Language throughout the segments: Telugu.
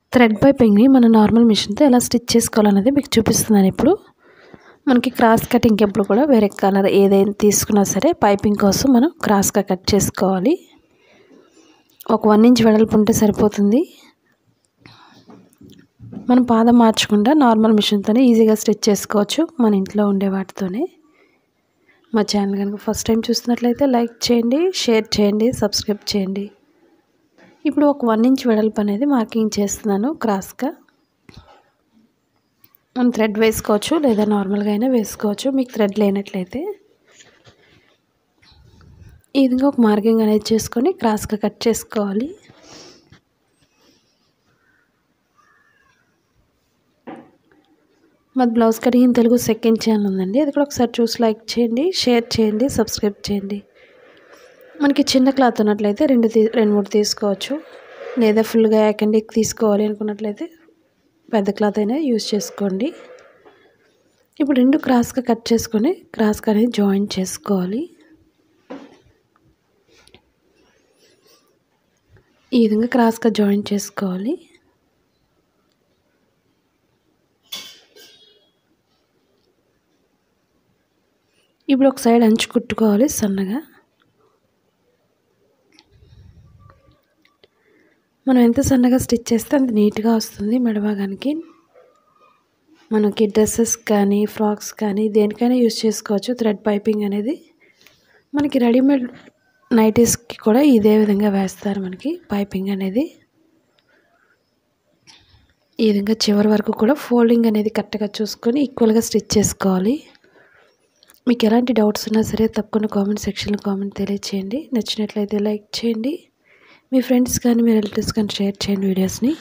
థ్రెడ్ పైపింగ్ని మన నార్మల్ మిషన్తో ఎలా స్టిచ్ చేసుకోవాలనేది మీకు చూపిస్తున్నాను ఇప్పుడు మనకి క్రాస్ కటింగ్ ఎప్పుడు కూడా వేరే కలర్ ఏదైనా తీసుకున్నా సరే పైపింగ్ కోసం మనం క్రాస్గా కట్ చేసుకోవాలి ఒక వన్ ఇంచ్ వెడల్పు ఉంటే సరిపోతుంది మనం పాదం మార్చకుండా నార్మల్ మిషన్తోనే ఈజీగా స్టిచ్ చేసుకోవచ్చు మన ఇంట్లో ఉండే వాటితోనే మా ఛానల్ కనుక ఫస్ట్ టైం చూస్తున్నట్లయితే లైక్ చేయండి షేర్ చేయండి సబ్స్క్రైబ్ చేయండి ఇప్పుడు ఒక వన్ ఇంచ్ వెడల్పు అనేది మార్కింగ్ చేస్తున్నాను క్రాస్గా మనం థ్రెడ్ వేసుకోవచ్చు లేదా నార్మల్గా అయినా వేసుకోవచ్చు మీకు థ్రెడ్ లేనట్లయితే ఈ విధంగా ఒక మార్కింగ్ అనేది చేసుకొని క్రాస్గా కట్ చేసుకోవాలి మాది blouse cutting in Telugu second channel ఉందండి అది కూడా ఒకసారి చూసి లైక్ చేయండి షేర్ చేయండి సబ్స్క్రైబ్ చేయండి మనకి చిన్న క్లాత్ ఉన్నట్లయితే రెండు తీ రెండు మూడు తీసుకోవచ్చు లేదా ఫుల్గా యాకండిక్ తీసుకోవాలి అనుకున్నట్లయితే పెద్ద క్లాత్ అయినా యూజ్ చేసుకోండి ఇప్పుడు రెండు క్రాస్గా కట్ చేసుకొని క్రాస్గా అనేది జాయిన్ చేసుకోవాలి ఈ విధంగా క్రాస్గా జాయిన్ చేసుకోవాలి ఇప్పుడు ఒక సైడ్ అంచు కుట్టుకోవాలి సన్నగా మనం ఎంత సన్నగా స్టిచ్ చేస్తే అంత నీట్గా వస్తుంది మెడభాగానికి మనకి డ్రెస్సెస్ కానీ ఫ్రాక్స్ కానీ దేనికైనా యూజ్ చేసుకోవచ్చు థ్రెడ్ పైపింగ్ అనేది మనకి రెడీమేడ్ నైటీస్కి కూడా ఇదే విధంగా వేస్తారు మనకి పైపింగ్ అనేది ఈ విధంగా చివరి వరకు కూడా ఫోల్డింగ్ అనేది కరెక్ట్గా చూసుకొని ఈక్వల్గా స్టిచ్ చేసుకోవాలి మీకు ఎలాంటి డౌట్స్ ఉన్నా సరే తప్పకుండా కామెంట్ సెక్షన్లో కామెంట్ తెలియచేయండి నచ్చినట్లయితే లైక్ చేయండి మీ ఫ్రెండ్స్ కానీ మీ రిలేటివ్స్ కానీ షేర్ చేయండి వీడియోస్ని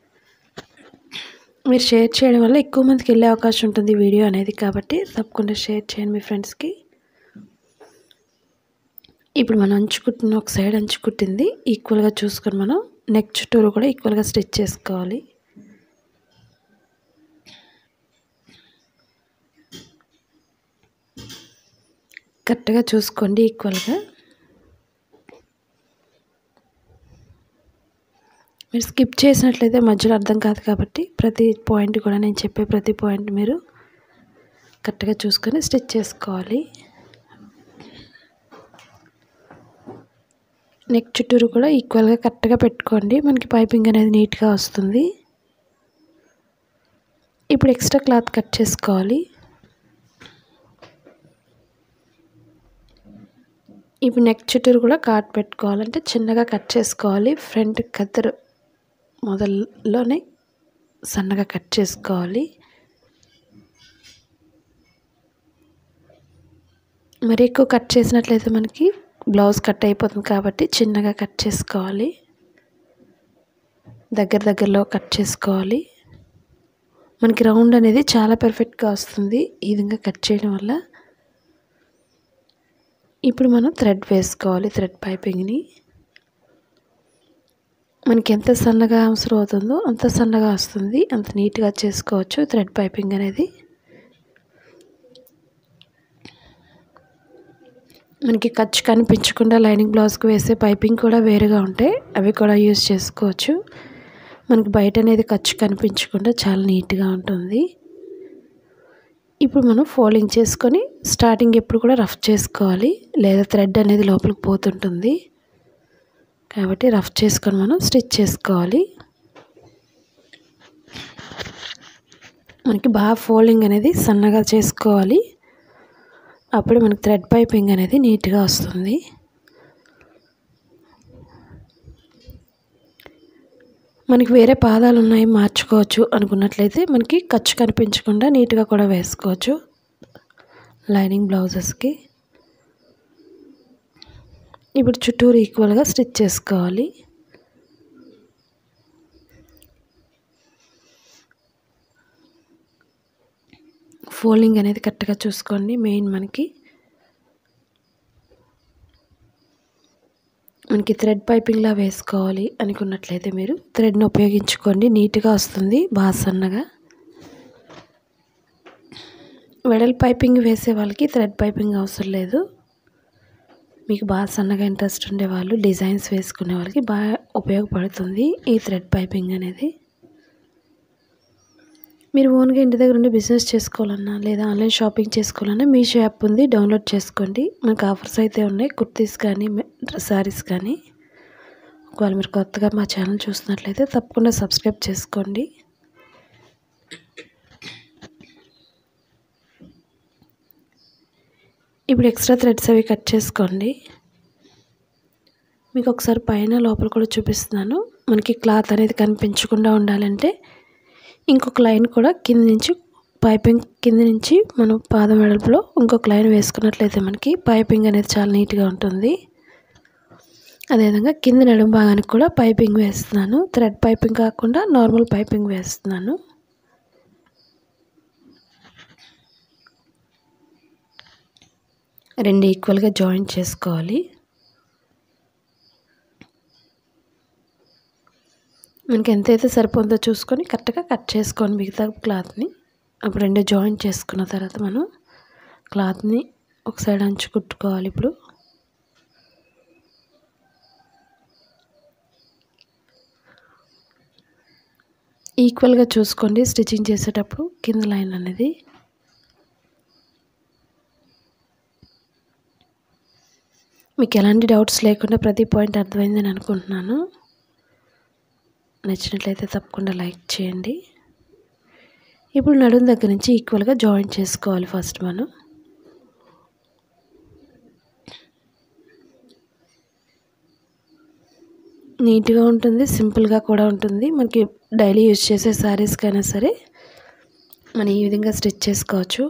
మీరు షేర్ చేయడం వల్ల ఎక్కువ మందికి వెళ్ళే అవకాశం ఉంటుంది వీడియో అనేది కాబట్టి తప్పకుండా షేర్ చేయండి మీ ఫ్రెండ్స్కి ఇప్పుడు మనం అంచుకుట్టిన ఒక సైడ్ అంచుకుట్టింది ఈక్వల్గా చూసుకొని మనం నెక్ చుట్టూరు కూడా ఈక్వల్గా స్టిచ్ చేసుకోవాలి కరెక్ట్గా చూసుకోండి ఈక్వల్గా మీరు స్కిప్ చేసినట్లయితే మధ్యలో అర్థం కాదు కాబట్టి ప్రతి పాయింట్ కూడా నేను చెప్పే ప్రతి పాయింట్ మీరు కరెక్ట్గా చూసుకొని స్టిచ్ చేసుకోవాలి నెక్ చుట్టూరు కూడా ఈక్వల్గా కరెక్ట్గా పెట్టుకోండి మనకి పైపింగ్ అనేది నీట్గా వస్తుంది ఇప్పుడు ఎక్స్ట్రా క్లాత్ కట్ చేసుకోవాలి ఇప్పుడు నెక్ చుట్టూరు కూడా కాట్ పెట్టుకోవాలంటే చిన్నగా కట్ చేసుకోవాలి ఫ్రంట్ కత్తెర మొదల్లోనే సన్నగా కట్ చేసుకోవాలి మరి ఎక్కువ కట్ చేసినట్లయితే మనకి బ్లౌజ్ కట్ అయిపోతుంది కాబట్టి చిన్నగా కట్ చేసుకోవాలి దగ్గర దగ్గరలో కట్ చేసుకోవాలి మనకి రౌండ్ అనేది చాలా పర్ఫెక్ట్గా వస్తుంది ఈ విధంగా కట్ చేయడం వల్ల ఇప్పుడు మనం థ్రెడ్ వేసుకోవాలి థ్రెడ్ పైపింగ్ని మనకి ఎంత సన్నగా అవసరం అవుతుందో అంత సన్నగా వస్తుంది అంత నీట్గా చేసుకోవచ్చు థ్రెడ్ పైపింగ్ అనేది మనకి ఖర్చు కనిపించకుండా లైనింగ్ బ్లౌజ్కి వేసే పైపింగ్ కూడా వేరుగా ఉంటాయి అవి కూడా యూజ్ చేసుకోవచ్చు మనకి బయట అనేది ఖర్చు కనిపించకుండా చాలా నీట్గా ఉంటుంది ఇప్పుడు మనం ఫోల్డింగ్ చేసుకొని స్టార్టింగ్ ఎప్పుడు కూడా రఫ్ చేసుకోవాలి లేదా థ్రెడ్ అనేది లోపలికి పోతుంటుంది కాబట్టి రఫ్ చేసుకొని మనం స్టిచ్ చేసుకోవాలి మనకి బాగా ఫోల్డింగ్ అనేది సన్నగా చేసుకోవాలి అప్పుడు మనకి థ్రెడ్ పైపింగ్ అనేది నీట్గా వస్తుంది మనకి వేరే పాదాలు ఉన్నాయి మార్చుకోవచ్చు అనుకున్నట్లయితే మనకి ఖర్చు కనిపించకుండా నీట్గా కూడా వేసుకోవచ్చు లైనింగ్ బ్లౌజెస్కి ఇప్పుడు చుట్టూరు ఈక్వల్గా స్టిచ్ చేసుకోవాలి ఫోల్డింగ్ అనేది కరెక్ట్గా చూసుకోండి మెయిన్ మనకి మనకి థ్రెడ్ పైపింగ్లా వేసుకోవాలి అనుకున్నట్లయితే మీరు థ్రెడ్ని ఉపయోగించుకోండి నీట్గా వస్తుంది బాగా సన్నగా వెడల్ పైపింగ్ వేసే వాళ్ళకి థ్రెడ్ పైపింగ్ అవసరం లేదు మీకు బాగా సన్నగా ఇంట్రెస్ట్ ఉండే వాళ్ళు డిజైన్స్ వేసుకునే వాళ్ళకి బాగా ఉపయోగపడుతుంది ఈ థ్రెడ్ పైపింగ్ అనేది మీరు ఓన్గా ఇంటి దగ్గర ఉండి బిజినెస్ చేసుకోవాలన్నా లేదా ఆన్లైన్ షాపింగ్ చేసుకోవాలన్నా మీషో యాప్ ఉంది డౌన్లోడ్ చేసుకోండి మనకు ఆఫర్స్ అయితే ఉన్నాయి కుర్తీస్ కానీ శారీస్ కానీ ఒకవేళ మీరు కొత్తగా మా ఛానల్ చూస్తున్నట్లయితే తప్పకుండా సబ్స్క్రైబ్ చేసుకోండి ఇప్పుడు ఎక్స్ట్రా థ్రెడ్స్ అవి కట్ చేసుకోండి మీకు ఒకసారి పైన లోపల కూడా చూపిస్తున్నాను మనకి క్లాత్ అనేది కనిపించకుండా ఉండాలంటే ఇంకొక లైన్ కూడా కింద నుంచి పైపింగ్ కింద నుంచి మనం పాదం వెడల్పులో ఇంకొక లైన్ వేసుకున్నట్లయితే మనకి పైపింగ్ అనేది చాలా నీట్గా ఉంటుంది అదేవిధంగా కింద నడుం భాగానికి కూడా పైపింగ్ వేస్తున్నాను థ్రెడ్ పైపింగ్ కాకుండా నార్మల్ పైపింగ్ వేస్తున్నాను రెండు ఈక్వల్గా జాయిన్ చేసుకోవాలి మనకి ఎంతైతే సరిపోతుందో చూసుకొని కరెక్ట్గా కట్ చేసుకోండి మిగతా క్లాత్ని అప్పుడు రెండు జాయిన్ చేసుకున్న తర్వాత మనం క్లాత్ని ఒక సైడ్ అంచు కుట్టుకోవాలి ఇప్పుడు ఈక్వల్గా చూసుకోండి స్టిచ్చింగ్ చేసేటప్పుడు కింద లైన్ అనేది మీకు ఎలాంటి డౌట్స్ లేకుండా ప్రతి పాయింట్ అర్థమైందని అనుకుంటున్నాను నచ్చినట్లయితే తప్పకుండా లైక్ చేయండి ఇప్పుడు నడుము దగ్గర నుంచి ఈక్వల్గా జాయిన్ చేసుకోవాలి ఫస్ట్ మనం నీట్గా ఉంటుంది సింపుల్గా కూడా ఉంటుంది మనకి డైలీ యూజ్ చేసే శారీస్కైనా సరే మనం ఈ విధంగా స్టిచ్ చేసుకోవచ్చు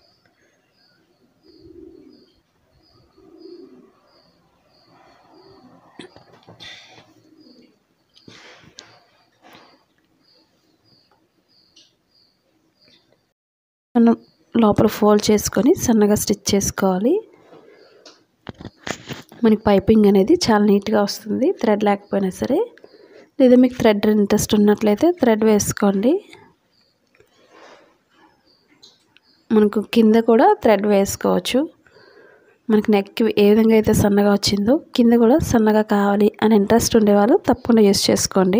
మనం లోపల ఫోల్డ్ చేసుకొని సన్నగా స్టిచ్ చేసుకోవాలి మనకి పైపింగ్ అనేది చాలా నీట్గా వస్తుంది థ్రెడ్ లేకపోయినా సరే లేదా మీకు థ్రెడ్ ఇంట్రెస్ట్ ఉన్నట్లయితే థ్రెడ్ వేసుకోండి మనకు కింద కూడా థ్రెడ్ వేసుకోవచ్చు మనకి నెక్కి ఏ విధంగా అయితే సన్నగా వచ్చిందో కింద కూడా సన్నగా కావాలి అని ఇంట్రెస్ట్ ఉండేవాళ్ళు తప్పకుండా యూస్ చేసుకోండి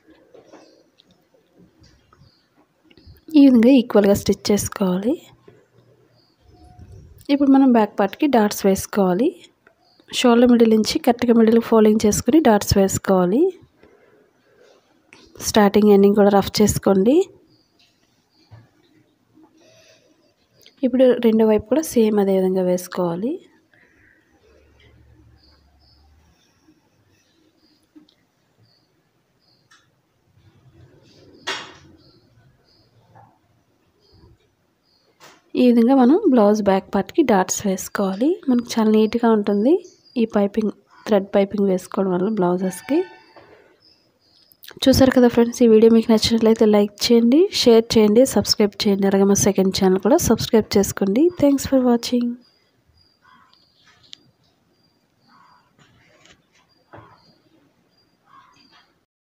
ఈ విధంగా ఈక్వల్గా స్టిచ్ చేసుకోవాలి ఇప్పుడు మనం బ్యాక్ పార్ట్కి డాట్స్ వేసుకోవాలి షోల్డర్ మిడిల్ నుంచి కరెక్ట్గా మిడిల్ ఫోల్డింగ్ చేసుకుని డాట్స్ వేసుకోవాలి స్టార్టింగ్ ఎండింగ్ కూడా రఫ్ చేసుకోండి ఇప్పుడు రెండో వైపు కూడా సేమ్ అదే విధంగా వేసుకోవాలి ఈ విధంగా మనం బ్లౌజ్ బ్యాక్ పార్ట్కి డాట్స్ వేసుకోవాలి మనకు చాలా నీట్గా ఉంటుంది ఈ పైపింగ్ థ్రెడ్ పైపింగ్ వేసుకోవడం వల్ల బ్లౌజెస్కి చూసారు కదా ఫ్రెండ్స్ ఈ వీడియో మీకు నచ్చినట్లయితే లైక్ చేయండి షేర్ చేయండి సబ్స్క్రైబ్ చేయండి అలాగే మా సెకండ్ ఛానల్ కూడా సబ్స్క్రైబ్ చేసుకోండి థ్యాంక్స్ ఫర్ వాచింగ్